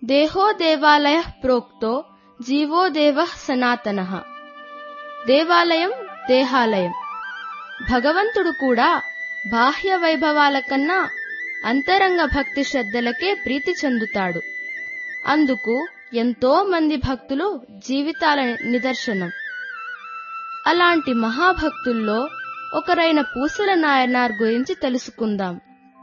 దేహో దేవాలయ ప్రోక్తో జీవో దేవ సనాతన దేవాలయం దేహాలయం భగవంతుడు కూడా బాహ్య వైభవాల కన్నా అంతరంగ భక్తి శ్రద్ధలకే ప్రీతి చెందుతాడు అందుకు ఎంతో మంది భక్తులు జీవితాల నిదర్శనం అలాంటి మహాభక్తుల్లో ఒకరైన పూసల నాయనార్ గురించి తెలుసుకుందాం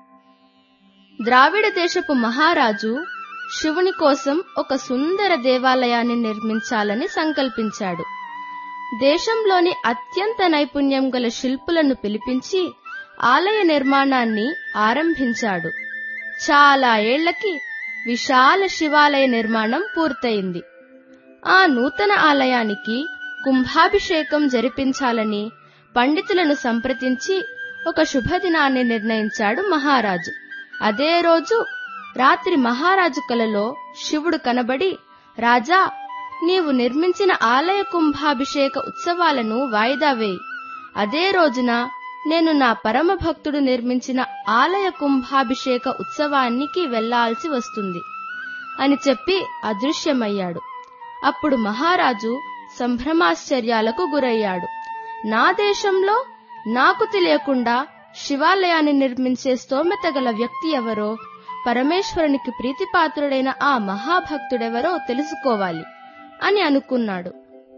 ద్రావిడ దేశపు మహారాజు శివుని కోసం ఒక సుందర దేవాలయాన్ని నిర్మించాలని సంకల్పించాడు దేశంలోని అత్యంత నైపుణ్యం గల శిల్పులను పిలిపించి ఆలయ నిర్మాణాన్ని ఆరంభించాడు చాలా ఏళ్లకి విశాల శివాలయ నిర్మాణం పూర్తయింది ఆ నూతన ఆలయానికి కుంభాభిషేకం జరిపించాలని పండితులను సంప్రదించి ఒక శుభదినాన్ని నిర్ణయించాడు మహారాజు అదే రోజు రాత్రి మహారాజు కలలో శివుడు కనబడి రాజా నీవు నిర్మించిన ఆలయ కుంభాభిషేక ఉత్సవాలను వాయిదా వేయి అదే రోజున నేను నా పరమ భక్తుడు నిర్మించిన ఆలయ కుంభాభిషేక ఉత్సవానికి వెళ్లాల్సి వస్తుంది అని చెప్పి అదృశ్యమయ్యాడు అప్పుడు మహారాజు సంభ్రమాశ్చర్యాలకు గురయ్యాడు నా దేశంలో నాకు తెలియకుండా శివాలయాన్ని నిర్మించే స్తోమత గల వ్యక్తి ఎవరో పరమేశ్వరునికి ప్రీతిపాత్రుడైన ఆ మహాభక్తుడెవరో తెలుసుకోవాలి అని అనుకున్నాడు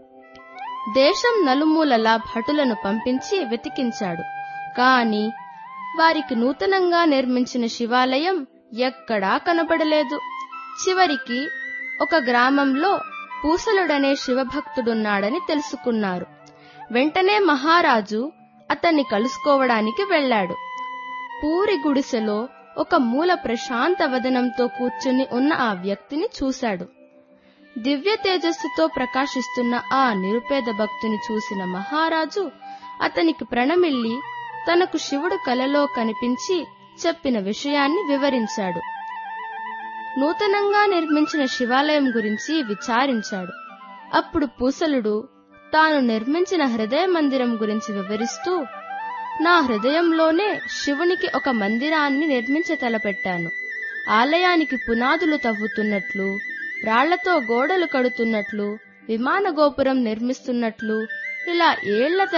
దేశం నలుమూలలా భటులను పంపించి వెతికించాడు కాని వారికి నూతనంగా నిర్మించిన శివాలయం ఎక్కడా కనబడలేదు చివరికి ఒక గ్రామంలో పూసలుడనే శివభక్తుడున్నాడని తెలుసుకున్నారు వెంటనే మహారాజు అతన్ని కలుసుకోవడానికి వెళ్లాడు పూరి గుడిసెలో ఒక మూల ప్రశాంత వదనంతో కూర్చుని ఉన్న ఆ వ్యక్తిని చూశాడు దివ్య తేజస్సుతో ప్రకాశిస్తున్న ఆ నిరుపేద భక్తుని చూసిన మహారాజు అతనికి ప్రణమిల్లి తనకు శివుడు కలలో కనిపించి చెప్పిన విషయాన్ని వివరించాడు నూతనంగా నిర్మించిన శివాలయం గురించి విచారించాడు అప్పుడు పూసలుడు తాను నిర్మించిన హృదయ మందిరం గురించి వివరిస్తూ నా హృదయంలోనే శివునికి ఒక మందిరాన్ని నిర్మించ తలపెట్టాను ఆలయానికి పునాదులు తవ్వుతున్నట్లు రాళ్లతో గోడలు కడుతున్నట్లు విమాన గోపురం నిర్మిస్తున్నట్లు ఇలా ఏళ్ల